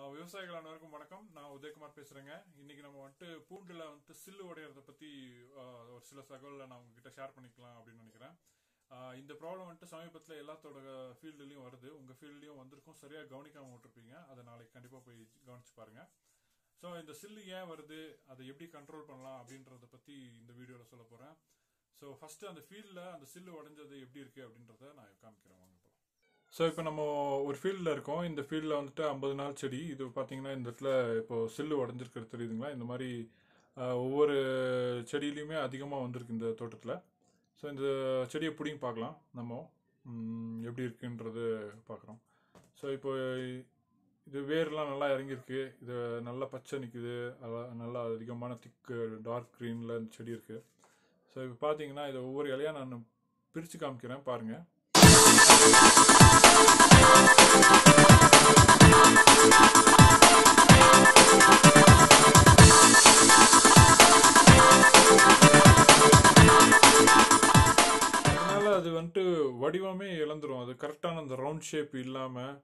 ஆஹ் விவசாயிகள் அனைவருக்கும் வணக்கம் நான் உதயகுமார் பேசுறேங்க இன்னைக்கு நம்ம வந்துட்டு பூண்டுல வந்துட்டு சில்லு உடையறத பத்தி ஆஹ், ஒரு சில தகவலை நான் உங்ககிட்ட ஷேர் பண்ணிக்கலாம் அப்படின்னு நினைக்கிறேன் ஆஹ், இந்த ப்ராப்ளம் வந்துட்டு சமீபத்தில் எல்லாத்தோட ஃபீல்டுலயும் வருது உங்க ஃபீல்ட்லயும் வந்திருக்கும் சரியா கவனிக்காம விட்டுருப்பீங்க அதை நாளைக்கு கண்டிப்பா போய் கவனிச்சு பாருங்க ஸோ இந்த சில்லு ஏன் வருது அதை எப்படி கண்ட்ரோல் பண்ணலாம் அப்படின்றத பத்தி இந்த வீடியோல சொல்ல போறேன் ஸோ ஃபர்ஸ்ட் அந்த ஃபீல்டில் அந்த சில்லு உடைஞ்சது எப்படி இருக்கு அப்படின்றத நான் காமிக்கிறேன் வாங்க போலாம் ஸோ இப்போ நம்ம ஒரு ஃபீல்டில் இருக்கோம் இந்த ஃபீல்டில் வந்துட்டு ஐம்பது நாள் செடி இது பார்த்தீங்கன்னா இந்த இடத்துல இப்போ சில்லு உடஞ்சிருக்கிறது தெரியுதுங்களா இந்த மாதிரி ஆஹ், ஒவ்வொரு செடியிலையுமே அதிகமாக வந்திருக்கு இந்த தோட்டத்தில் ஸோ இந்த செடியை பிடிங்கி பார்க்கலாம் நம்ம ம், எப்படி இருக்குன்றது பார்க்குறோம் ஸோ இப்போ இது வேர்லாம் நல்லா இறங்கியிருக்கு இது நல்லா பச்சை நிற்குது நல்லா அதிகமான திக்கு டார்க் க்ரீனில் இந்த செடி இருக்குது ஸோ இப்போ பார்த்தீங்கன்னா இதை ஒவ்வொரு இலையாக நான் பிரித்து காமிக்கிறேன் பாருங்கள் அதனால அது வந்துட்டு வடிவமே இழந்துரும் அது கரெக்டான அந்த ரவுண்ட் ஷேப் இல்லாமல்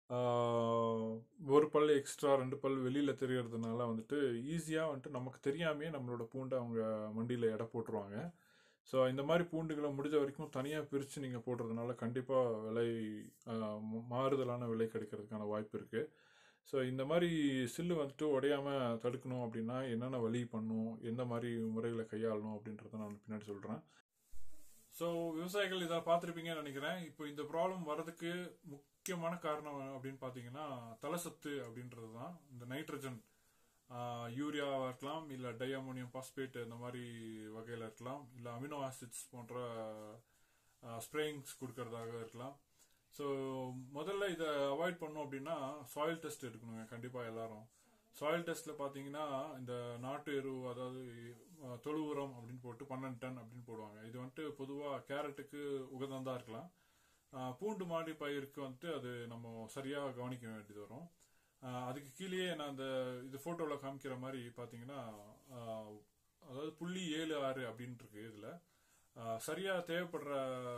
ஒரு பல் எக்ஸ்ட்ரா ரெண்டு பல் வெளியில் தெரியறதுனால வந்துட்டு ஈஸியாக வந்துட்டு நமக்கு தெரியாமையே நம்மளோட பூண்டை அவங்க மண்டியில் எடை போட்டுருவாங்க ஸோ இந்த மாதிரி பூண்டுகளை முடிஞ்ச வரைக்கும் தனியாக பிரித்து நீங்கள் போடுறதுனால கண்டிப்பாக விலை ஆஹ், மா- மாறுதலான விலை கிடைக்கிறதுக்கான வாய்ப்பு இருக்குது ஸோ இந்த மாதிரி சில்லு வந்துட்டு உடையாமல் தடுக்கணும் அப்படின்னா என்னென்ன வழி பண்ணும் எந்த மாதிரி முறைகளை கையாளணும் அப்படின்றத நான் பின்னாடி சொல்கிறேன் ஸோ விவசாயிகள் இதை பார்த்துருப்பீங்கன்னு நினைக்கிறேன் இப்போ இந்த ப்ராப்ளம் வர்றதுக்கு முக்கியமான காரணம் அப்படின்னு பார்த்தீங்கன்னா தலசத்து அப்படின்றது தான் இந்த நைட்ரஜன் யூரியாவாக இருக்கலாம் இல்லை டை அமோனியம் பாஸ்பேட் இந்த மாதிரி வகையில் இருக்கலாம் இல்லை அமினோ ஆசிட்ஸ் போன்ற ஸ்ப்ரேயிங்ஸ் கொடுக்கறதாக இருக்கலாம் ஸோ முதல்ல இதை அவாய்ட் பண்ணோம் அப்படின்னா சாயில் டெஸ்ட் எடுக்கணுங்க கண்டிப்பாக எல்லாரும் சாயில் டெஸ்ட்டில் பார்த்தீங்கன்னா இந்த நாட்டு எரு அதாவது அஹ், தொழு உரம் அப்படின்னு போட்டு பன்னெண்டு டன் அப்படின்னு போடுவாங்க இது வந்துட்டு பொதுவாக கேரட்டுக்கு உகந்ததா இருக்கலாம் அஹ், பூண்டு மாடி பயிருக்கு வந்துட்டு அது நம்ம சரியாக கவனிக்க வேண்டியது வரும் அஹ், அதுக்கு கீழேயே நான் அந்த இது ஃபோட்டோவில் காமிக்கிற மாதிரி பார்த்தீங்கன்னா அஹ், அதாவது புள்ளி ஏழு ஆறு அப்படின்ட்டு இருக்கு இதில் சரியாக தேவைப்படுற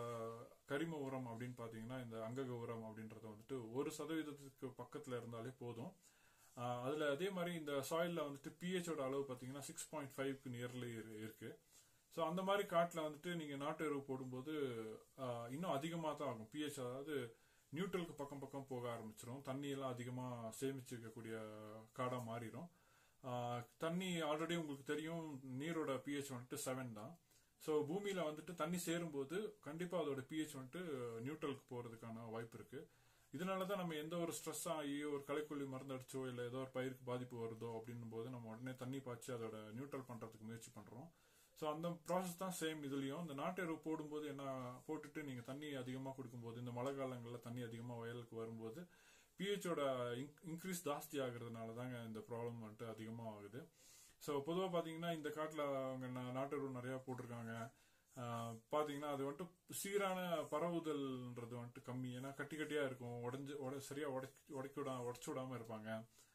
கரிம உரம் அப்படின்னு பார்த்தீங்கன்னா இந்த அங்கக உரம் அப்படின்றது வந்துட்டு ஒரு சதவீதத்துக்கு பக்கத்தில் இருந்தாலே போதும் ஆஹ் அதுல அதே மாதிரி இந்த சாயில்ல வந்துட்டு பிஹெச்சோட அளவு பார்த்தீங்கன்னா சிக்ஸ் பாயிண்ட் ஃபைவ்க்கு நியர்லி இருக்கு ஸோ அந்த மாதிரி காட்டில் வந்துட்டு நீங்க நாட்டு எருவு போடும்போது ஆஹ் இன்னும் அதிகமாக தான் ஆகும் பிஹெச் அதாவது நியூட்ரலுக்கு பக்கம் பக்கம் போக ஆரம்பிச்சிடும் தண்ணி எல்லாம் அதிகமாக சேமிச்சு வைக்கக்கூடிய காடாக மாறிடும் ஆஹ் தண்ணி ஆல்ரெடி உங்களுக்கு தெரியும் நீரோட பிஹெச் வந்துட்டு செவன் தான் ஸோ பூமியில வந்துட்டு தண்ணி சேரும்போது கண்டிப்பாக அதோட பிஹெச் வந்துட்டு நியூட்ரலுக்கு போகிறதுக்கான வாய்ப்பு இருக்கு இதனால தான் நம்ம எந்த ஒரு ஸ்ட்ரெஸ் ஆகி ஒரு களைக்கொல்லி மருந்து அடிச்சோ இல்லை ஏதோ ஒரு பயிருக்கு பாதிப்பு வருதோ அப்படின்னும் போது நம்ம உடனே தண்ணி பாய்ச்சி அதோட நியூட்ரல் பண்ணுறதுக்கு முயற்சி பண்ணுறோம் ஸோ அந்த ப்ராசஸ் தான் சேம் இதுலேயும் இந்த நாட்டு எருவு போடும்போது என்ன போட்டுட்டு நீங்கள் தண்ணி அதிகமாக கொடுக்கும்போது இந்த மழை காலங்களில் தண்ணி அதிகமாக வயலுக்கு வரும்போது பிஹெச்சோட இன்க்ரீஸ் ஜாஸ்தி ஆகுறதுனால தாங்க இந்த ப்ராப்ளம் வந்துட்டு அதிகமாக ஆகுது ஸோ பொதுவாக பார்த்தீங்கன்னா இந்த காட்டில் அவங்க நா- நாட்டு எருவு நிறையா போட்டிருக்காங்க ஆஹ் பாத்தீங்கன்னா அது வந்துட்டு சீரான பரவுதல்ன்றது வந்துட்டு கம்மி ஏன்னா கட்டி கட்டியா இருக்கும் உடஞ்சு உட சரியா உடைச்சு உடைக்க விடா உடச்சு விடாம இருப்பாங்க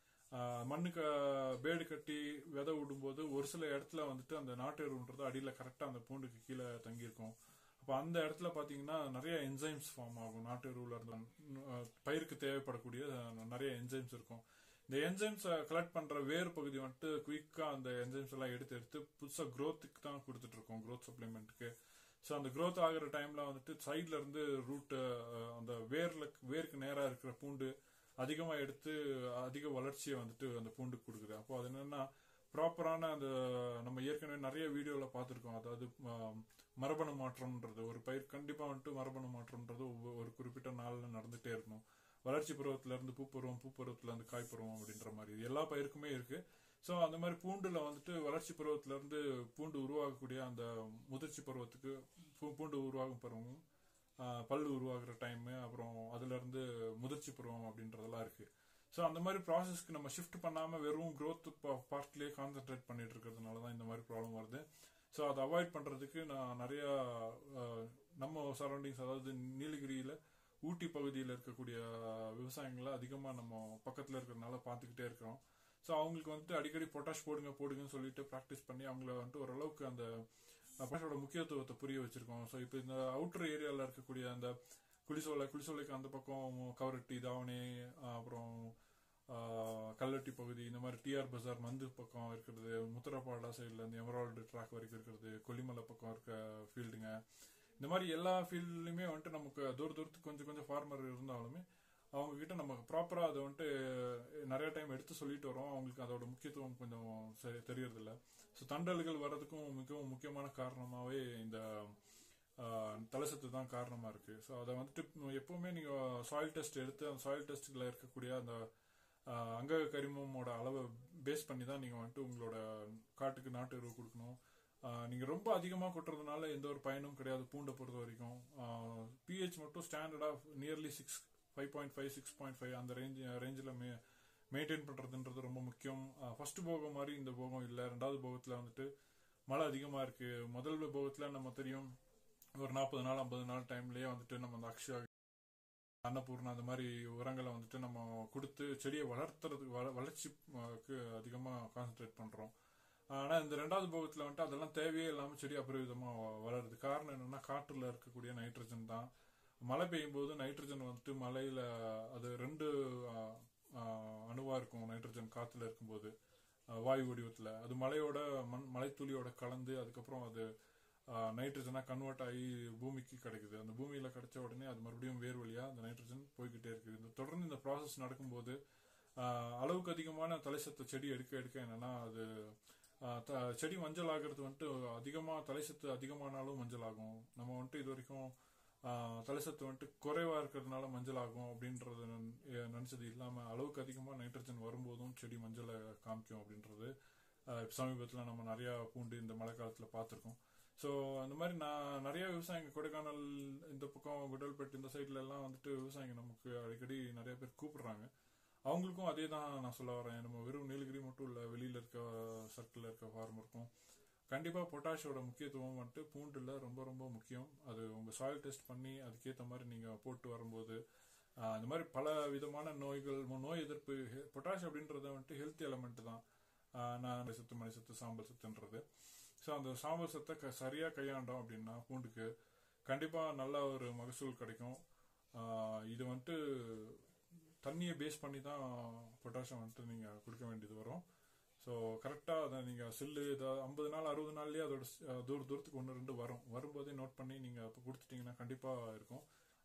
ஆஹ் மண்ணுக்கு பேடு கட்டி விதை விடும்போது ஒரு சில இடத்துல வந்துட்டு அந்த நாட்டு எருவுன்றது அடியில கரெக்டா அந்த பூண்டுக்கு கீழே தங்கியிருக்கும் அப்ப அந்த இடத்துல பாத்தீங்கன்னா நிறைய என்சைம்ஸ் ஃபார்ம் ஆகும் நாட்டு எருவுல இருந்து ஆஹ் பயிருக்கு தேவைப்படக்கூடிய நிறைய என்சைம்ஸ் இருக்கும் இந்த என்சைம்ஸ் கலெக்ட் பண்ற வேர் பகுதி வந்துட்டு குயிக்கா அந்த என்சைம்ஸ் எல்லாம் எடுத்து எடுத்து புதுசா growth-க்கு தான் கொடுத்துட்டு இருக்கோம் growth சப்ளிமெண்ட்டுக்கு ஸோ அந்த growth ஆகுற டைம்ல வந்துட்டு சைட்ல இருந்து ரூட் அந்த வேர்ல வேருக்கு நேரா இருக்கிற பூண்டு அதிகமா எடுத்து அதிக வளர்ச்சியை வந்துட்டு அந்த பூண்டுக்கு கொடுக்குது அப்போ அது என்னன்னா ப்ராப்பரான அந்த நம்ம ஏற்கனவே நிறைய வீடியோல பார்த்துருக்கோம் அதாவது ஆஹ், மரபணு மாற்றம்ன்றது ஒரு பயிர் கண்டிப்பா வந்துட்டு மரபணு மாற்றம்ன்றது ஒவ்வொரு- ஒரு குறிப்பிட்ட நாள்ல நடந்துட்டே இருக்கணும் வளர்ச்சி பருவத்துல இருந்து பூப்பருவம் பூப்பருவத்துல இருந்து காய்ப்பருவம் அப்படின்ற மாதிரி இது எல்லா பயிருக்குமே இருக்கு ஸோ அந்த மாதிரி பூண்டுல வந்துட்டு வளர்ச்சி பருவத்துல இருந்து பூண்டு உருவாகக்கூடிய அந்த முதிர்ச்சி பருவத்துக்கு பூ- பூண்டு உருவாகும் பருவமும் ஆஹ், பல்லு உருவாகுற டைம் அப்புறம் அதுல இருந்து முதிர்ச்சி பருவம் அப்படின்றதெல்லாம் இருக்கு ஸோ அந்த மாதிரி ப்ராசஸ்க்கு நம்ம ஷிஃப்ட் பண்ணாம வெறும் growth பார்ட்லயே கான்சென்ட்ரேட் பண்ணிட்டு இருக்கிறதுனால தான் இந்த மாதிரி ப்ராப்ளம் வருது ஸோ அதை அவாய்ட் பண்றதுக்கு நான் நிறைய ஆஹ், நம்ம சரௌண்டிங்ஸ் அதாவது நீலகிரியில ஊட்டி பகுதியில் இருக்கக்கூடிய விவசாயிகளை அதிகமாக நம்ம பக்கத்தில் இருக்கிறதுனால பார்த்துக்கிட்டே இருக்கிறோம் ஸோ அவங்களுக்கு வந்துட்டு அடிக்கடி பொட்டாஷ் போடுங்க போடுங்கன்னு சொல்லிட்டு ப்ராக்டிஸ் பண்ணி அவங்கள வந்துட்டு ஓரளவுக்கு அந்த பொட்டாஷோட முக்கியத்துவத்தை புரிய வச்சிருக்கோம் ஸோ இப்போ இந்த அவுட்டர் ஏரியாவில் இருக்கக்கூடிய அந்த குளிசோலை குளிசோலைக்கு அந்த பக்கம் கவரட்டி தாவணி அப்புறம் ஆஹ், கல்லட்டி பகுதி இந்த மாதிரி டிஆர் பஜார் மந்து பக்கம் இருக்கிறது முத்திரப்பாடா சைடில் இந்த எமரால்டு ட்ராக் வரைக்கும் இருக்கிறது கொல்லிமலை பக்கம் இருக்க ஃபீல்டுங்க இந்த மாதிரி எல்லா ஃபீல்ட்லையுமே வந்துட்டு நமக்கு தூர தூரத்துக்கு கொஞ்சம் கொஞ்சம் ஃபார்மர் இருந்தாலுமே அவங்க கிட்ட நம்ம ப்ராப்பராக அதை வந்துட்டு நிறைய டைம் எடுத்து சொல்லிட்டு வரோம் அவங்களுக்கு அதோட முக்கியத்துவம் கொஞ்சம் சரி தெரியறதில்ல ஸோ தண்டல்கள் வர்றதுக்கும் மிகவும் முக்கியமான காரணமாகவே இந்த ஆஹ், தலசத்து தான் காரணமாக இருக்குது ஸோ அதை வந்துட்டு எப்போவுமே நீங்கள் சாயில் டெஸ்ட் எடுத்து அந்த சாயில் டெஸ்ட்டில் இருக்கக்கூடிய அந்த ஆஹ், அங்க கரிமமோட அளவை பேஸ் பண்ணி தான் நீங்கள் வந்துட்டு உங்களோட காட்டுக்கு நாட்டு எருவு கொடுக்கணும் ஆஹ், நீங்க ரொம்ப அதிகமாக கொட்டுறதுனால எந்த ஒரு பயனும் கிடையாது பூண்டை பொறுத்த வரைக்கும் பிஹெச் மட்டும் ஸ்டாண்டர்டாக nearly six five point five six point five அந்த ரேஞ்ச் ரேஞ்சில் மே மெயின்டைன் பண்ணுறதுன்றது ரொம்ப முக்கியம் ஃபர்ஸ்ட் போகம் மாதிரி இந்த போகம் இல்லை ரெண்டாவது போகத்தில் வந்துட்டு மழை அதிகமாக இருக்குது முதல் போகத்தில் நம்ம தெரியும் ஒரு நாற்பது நாள் ஐம்பது நாள் டைம்லேயே வந்துட்டு நம்ம அந்த அக்ஷயா அன்னபூர்ணா அந்த மாதிரி உரங்களை வந்துட்டு நம்ம கொடுத்து செடியை வளர்த்துறதுக்கு வள வளர்ச்சிக்கு அதிகமாக கான்சென்ட்ரேட் பண்ணுறோம் ஆனால் இந்த ரெண்டாவது போகத்தில் வந்துட்டு அதெல்லாம் தேவையே இல்லாமல் செடி அபரிவிதமாக வளருது காரணம் என்னென்னா காற்றில் இருக்கக்கூடிய நைட்ரஜன் தான் மழை பெய்யும் போது நைட்ரஜன் வந்துட்டு மலையில் அது ரெண்டு அணுவாக இருக்கும் நைட்ரஜன் காற்றுல இருக்கும்போது ஆஹ் வாயு வடிவத்தில் அது மலையோட மண் மலைத்துளியோட கலந்து அதுக்கப்புறம் அது நைட்ரஜனாக கன்வெர்ட் ஆகி பூமிக்கு கிடைக்குது அந்த பூமியில் கிடைச்ச உடனே அது மறுபடியும் வேர் வழியாக அந்த நைட்ரஜன் போய்கிட்டே இருக்குது இந்த தொடர்ந்து இந்த ப்ராசஸ் நடக்கும்போது ஆஹ் அளவுக்கு அதிகமான தலைசத்து செடி எடுக்க எடுக்க என்னன்னா அது ஆஹ் த- செடி மஞ்சள் ஆகிறது வந்துட்டு அதிகமாக தலைசத்து அதிகமானாலும் மஞ்சள் ஆகும் நம்ம வந்துட்டு இது வரைக்கும் ஆஹ் தலைசத்து வந்துட்டு குறைவா இருக்கிறதுனால மஞ்சள் ஆகும் அப்படின்றது நன்- எ- நினைச்சது இல்லாம அளவுக்கு அதிகமா நைட்ரஜன் வரும்போதும் செடி மஞ்சளை காமிக்கும் அப்படின்றது ஆஹ் இப்ப சமீபத்துல நம்ம நிறைய பூண்டு இந்த மழை காலத்துல பார்த்துருக்கோம் ஸோ அந்த மாதிரி நான் நிறைய விவசாயிங்க கொடைக்கானல் இந்த பக்கம் குடல்பேட்டு இந்த சைட்ல எல்லாம் வந்துட்டு விவசாயிங்க நமக்கு அடிக்கடி நிறைய பேர் கூப்பிடுறாங்க அவங்களுக்கும் அதே தான் நான் சொல்ல வரேன் நம்ம வெறும் நீலகிரி மட்டும் இல்லை வெளியில இருக்க சர்க்கிளில் இருக்க ஃபார்மருக்கும் கண்டிப்பாக பொட்டாஷோட முக்கியத்துவம் வந்துட்டு பூண்டுல ரொம்ப ரொம்ப முக்கியம் அது உங்கள் சாயில் டெஸ்ட் பண்ணி அதுக்கேற்ற மாதிரி நீங்கள் போட்டு வரும்போது ஆஹ், இந்த மாதிரி பல விதமான நோய்கள் மு- நோய் எதிர்ப்பு பொட்டாஷ் அப்படின்றத வந்துட்டு ஹெல்த் எலமெண்ட் தான் ஆஹ், நான் சத்து மணி சத்து சாம்பல் சத்துன்றது ஸோ அந்த சாம்பல் சத்தை க சரியாக கையாண்டோம் அப்படின்னா பூண்டுக்கு கண்டிப்பாக நல்ல ஒரு மகசூல் கிடைக்கும் ஆஹ், இது வந்துட்டு தண்ணியை பேஸ் பண்ணி தான் பொட்டாஷியம் வந்துட்டு நீங்கள் கொடுக்க வேண்டியது வரும் ஸோ கரெக்டாக அதை நீங்கள் சில்லு இதை ஐம்பது நாள் அறுபது நாள்லேயே அதோட ஸ்- அஹ் தூர தூரத்துக்கு ஒன்று ரெண்டு வரும் வரும்போதே நோட் பண்ணி நீங்கள் இப்போ கொடுத்துட்டீங்கன்னா கண்டிப்பாக இருக்கும்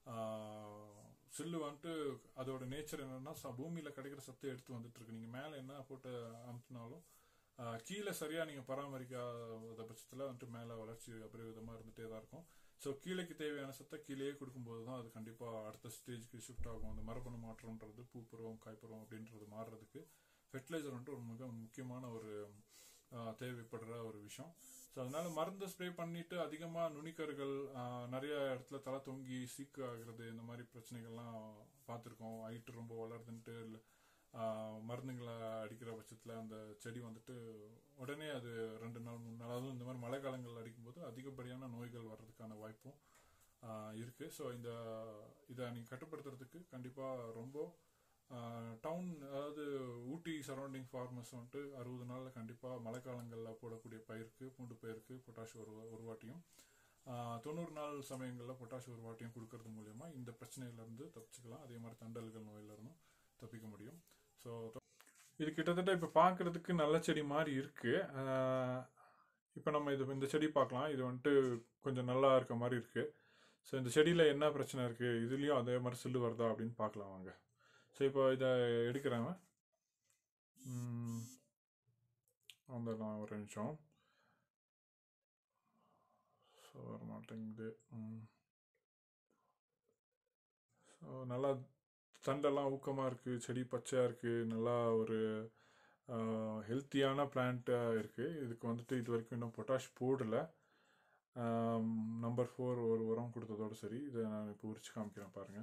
ஆஹ் சில்லு வந்துட்டு அதோட நேச்சர் என்னன்னா ச- பூமியில கிடைக்கிற சத்தை எடுத்து வந்துட்டு இருக்கு நீங்கள் மேலே என்ன போட்டு அமுத்தினாலும் ஆஹ் கீழே சரியாக நீங்கள் பராமரிக்காத பட்சத்தில் வந்துட்டு மேலே வளர்ச்சி அபரிவிதமாக இருந்துகிட்டே தான் இருக்கும் ஸோ கீழேக்கு தேவையான சத்தை கீழேயே கொடுக்கும்போது தான் அது கண்டிப்பாக அடுத்த ஸ்டேஜ்க்கு ஷிஃப்ட் ஆகும் அந்த மரபணு மாற்றம்ன்றது பூப்பருவம் காய்ப்பருவம் அப்படின்றது மாறுறதுக்கு ஃபெர்டிலைசர் வந்துட்டு ஒரு மிக முக்கியமான ஒரு ஆஹ், தேவைப்படுற ஒரு விஷயம் ஸோ அதனால மருந்து ஸ்ப்ரே பண்ணிட்டு அதிகமாக நுனிக்கர்கள் ஆஹ், நிறைய இடத்துல தலை தொங்கி சீக்கு ஆகுறது இந்த மாதிரி பிரச்சனைகள்லாம் பார்த்துருக்கோம் ஹைட்டு ரொம்ப வளருதுன்ட்டு இல்லை மருந்துங்களை அடிக்கிற பட்சத்தில் அந்த செடி வந்துட்டு உடனே அது ரெண்டு நாள் மூணு நாள் அதுவும் இந்த மாதிரி மழை காலங்கள் அடிக்கும்போது அதிகப்படியான நோய்கள் வர்றதுக்கான வாய்ப்பும் ஆஹ், இருக்கு ஸோ இந்த இதை நீங்கள் கட்டுப்படுத்துறதுக்கு கண்டிப்பாக ரொம்ப டவுன் அதாவது ஊட்டி சரௌண்டிங் ஃபார்மர்ஸ் வந்துட்டு அறுபது நாளில் கண்டிப்பாக மழை காலங்களில் போடக்கூடிய பயிருக்கு பூண்டு பயிருக்கு பொட்டாஷ் ஒரு ஒரு வாட்டியும் ஆஹ், தொண்ணூறு நாள் சமயங்களில் பொட்டாஷ் ஒரு வாட்டியும் கொடுக்கறது மூலயமா இந்த பிரச்சனையிலேருந்து தப்பிச்சுக்கலாம் அதே மாதிரி தண்டல்கள் நோயிலிருந்தும் தப்பிக்க முடியும் ஸோ இது கிட்டத்தட்ட இப்போ பார்க்குறதுக்கு நல்ல செடி மாதிரி இருக்கு இப்போ நம்ம இது இந்த செடி பார்க்கலாம் இது வந்துட்டு கொஞ்சம் நல்லா இருக்க மாதிரி இருக்கு ஸோ இந்த செடியில் என்ன பிரச்சனை இருக்கு இதுலேயும் அதே மாதிரி சில்லு வருதா அப்படின்னு பார்க்கலாம் வாங்க ஸோ இப்போ இதை எடுக்கிறேன் வந்துடலாம் ஒரு நிமிஷம் ஸோ வர மாட்டேங்குது ஸோ நல்லா தண்டெல்லாம் ஊக்கமாக இருக்குது செடி பச்சையாக இருக்குது நல்லா ஒரு ஹெல்த்தியான பிளான்ட்டாக இருக்குது இதுக்கு வந்துட்டு இது வரைக்கும் இன்னும் பொட்டாஷ் போடலை நம்பர் ஃபோர் ஒரு உரம் கொடுத்ததோட சரி இதை நான் இப்போ உரிச்சு காமிக்கிறேன் பாருங்கள்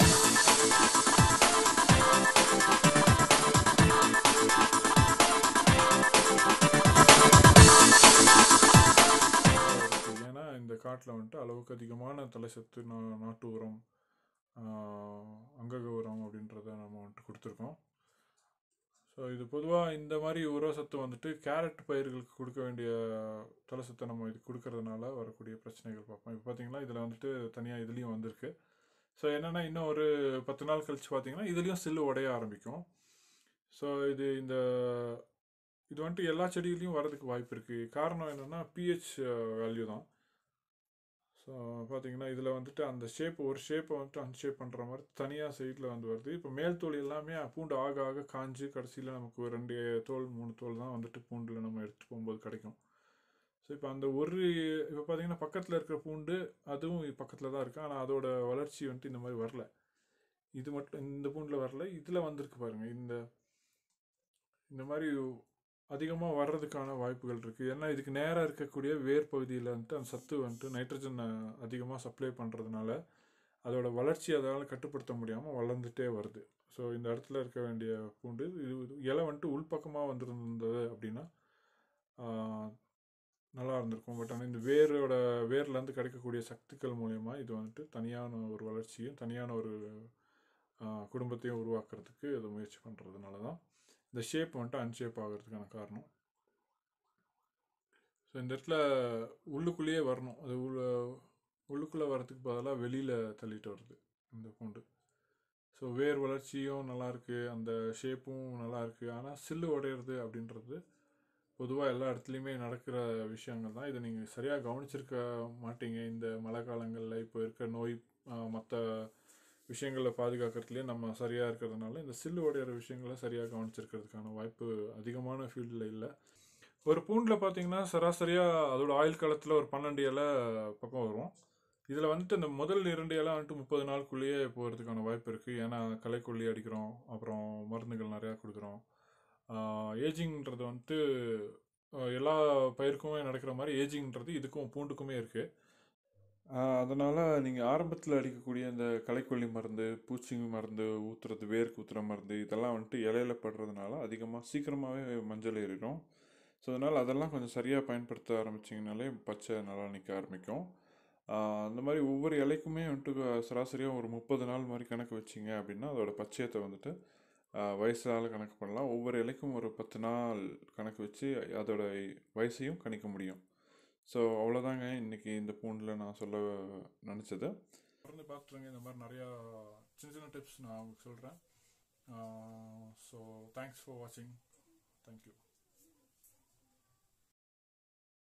ஏன்னா இந்த காட்டில் வந்துட்டு அளவுக்கு அதிகமான தலைசத்து நா- நாட்டு உரம் ஆஹ், அங்கக உரம் அப்படின்றத நம்ம வந்துட்டு கொடுத்துருக்கோம் ஸோ இது பொதுவாக இந்த மாதிரி உர சத்து வந்துட்டு கேரட் பயிர்களுக்கு கொடுக்க வேண்டிய தலைசத்தை நம்ம இது கொடுக்கறதுனால வரக்கூடிய பிரச்சனைகள் பார்ப்போம் இப்போ பார்த்தீங்கன்னா இதில் வந்துட்டு தனியாக இதுலேயும் வந்திருக்கு ஸோ என்னென்னா இன்னும் ஒரு பத்து நாள் கழிச்சு பார்த்தீங்கன்னா இதுலேயும் சில்லு உடைய ஆரம்பிக்கும் ஸோ இது இந்த இது வந்துட்டு எல்லா செடியிலையும் வரதுக்கு வாய்ப்பு இருக்குது காரணம் என்னென்னா பிஹெச் வேல்யூ தான் ஸோ பார்த்தீங்கன்னா இதில் வந்துட்டு அந்த ஷேப் ஒரு ஷேப்பை வந்துட்டு அன்ஷேப் பண்ணுற மாதிரி தனியாக சைடில் வந்து வருது இப்போ மேல் தோல் எல்லாமே பூண்டு ஆக ஆக காஞ்சு கடைசியில் நமக்கு ஒரு ரெண்டு தோல் மூணு தோல் தான் வந்துட்டு பூண்டில் நம்ம எடுத்துகிட்டு போகும்போது கிடைக்கும் ஸோ இப்போ அந்த ஒரு இப்போ பார்த்தீங்கன்னா பக்கத்தில் இருக்கிற பூண்டு அதுவும் பக்கத்தில் தான் இருக்குது ஆனால் அதோட வளர்ச்சி வந்துட்டு இந்த மாதிரி வரல இது மட்டும் இந்த பூண்டில் வரல இதில் வந்திருக்கு பாருங்கள் இந்த இந்த மாதிரி அதிகமாக வர்றதுக்கான வாய்ப்புகள் இருக்குது ஏன்னா இதுக்கு நேராக இருக்கக்கூடிய வேர் பகுதியில் வந்துட்டு அந்த சத்து வந்துட்டு நைட்ரஜன் அதிகமாக சப்ளை பண்ணுறதுனால அதோட வளர்ச்சி அதால் கட்டுப்படுத்த முடியாமல் வளர்ந்துட்டே வருது ஸோ இந்த இடத்துல இருக்க வேண்டிய பூண்டு இது இது இலை வந்துட்டு உள்பக்கமாக வந்துருந்தது அப்படின்னா ஆஹ், நல்லா இருந்திருக்கும் பட் ஆனால் இந்த வேரோட வேர்லேருந்து கிடைக்கக்கூடிய சக்திகள் மூலயமா இது வந்துட்டு தனியான ஒரு வளர்ச்சியும் தனியான ஒரு ஆஹ், குடும்பத்தையும் உருவாக்குறதுக்கு இது முயற்சி பண்ணுறதுனால தான் இந்த ஷேப் வந்துட்டு அன்ஷேப் ஆகிறதுக்கான காரணம் ஸோ இந்த இடத்துல உள்ளுக்குள்ளேயே வரணும் அது உள்ள உள்ளுக்குள்ளே வரதுக்கு பதிலாக வெளியில் தள்ளிட்டு வருது இந்த பூண்டு ஸோ வேர் வளர்ச்சியும் நல்லா இருக்கு அந்த ஷேப்பும் நல்லா இருக்கு ஆனால் சில்லு உடையிறது அப்படின்றது பொதுவாக எல்லா இடத்துலையுமே நடக்கிற விஷயங்கள் தான் இதை நீங்கள் சரியாக கவனிச்சிருக்க மாட்டீங்க இந்த மழை காலங்களில் இப்போ இருக்க நோய் மற்ற விஷயங்களை பாதுகாக்கிறதுலேயே நம்ம சரியாக இருக்கிறதுனால இந்த சில்லு உடையிற விஷயங்களை சரியாக கவனிச்சிருக்கிறதுக்கான வாய்ப்பு அதிகமான ஃபீல்டில் இல்லை ஒரு பூண்டில் பார்த்தீங்கன்னா சராசரியாக அதோட ஆயுள் காலத்தில் ஒரு பன்னெண்டு இலை பக்கம் வரும் இதில் வந்துட்டு இந்த முதல் இரண்டு இலை வந்துட்டு முப்பது நாளுக்குள்ளேயே போகிறதுக்கான வாய்ப்பு இருக்குது ஏன்னா களைக்கொல்லி அடிக்கிறோம் அப்புறம் மருந்துகள் நிறையா கொடுக்குறோம் ஏஜிங்ன்றது வந்துட்டு ஆஹ் எல்லா பயிருக்குமே நடக்கிற மாதிரி ஏஜிங்ன்றது இதுக்கும் பூண்டுக்குமே இருக்குது அதனால் நீங்கள் ஆரம்பத்தில் அடிக்கக்கூடிய இந்த களைக்கொல்லி மருந்து பூச்சி மருந்து ஊற்றுறது வேர்க்கு ஊற்றுற மருந்து இதெல்லாம் வந்துட்டு இலையில படுறதுனால அதிகமாக சீக்கிரமாகவே மஞ்சள் ஏறிடும் ஸோ அதனால் அதெல்லாம் கொஞ்சம் சரியாக பயன்படுத்த ஆரம்பிச்சிங்கனாலே பச்சை நல்லா நிற்க ஆரம்பிக்கும் ஆஹ் அந்த மாதிரி ஒவ்வொரு இலைக்குமே வந்துட்டு சராசரியாக ஒரு முப்பது நாள் மாதிரி கணக்கு வச்சிங்க அப்படின்னா அதோட பச்சையத்தை வந்துட்டு ஆஹ் வயசால் கணக்கு பண்ணலாம் ஒவ்வொரு இலைக்கும் ஒரு பத்து நாள் கணக்கு வச்சு அதோட வயசையும் கணிக்க முடியும் ஸோ அவ்வளோதாங்க இன்றைக்கி இந்த பூண்டில் நான் சொல்ல நினச்சது தொடர்ந்து பார்த்துருங்க இந்த மாதிரி நிறையா சின்ன சின்ன டிப்ஸ் நான் உங்களுக்கு சொல்கிறேன் ஸோ தேங்க்ஸ் ஃபார் வாட்சிங் தேங்க்யூ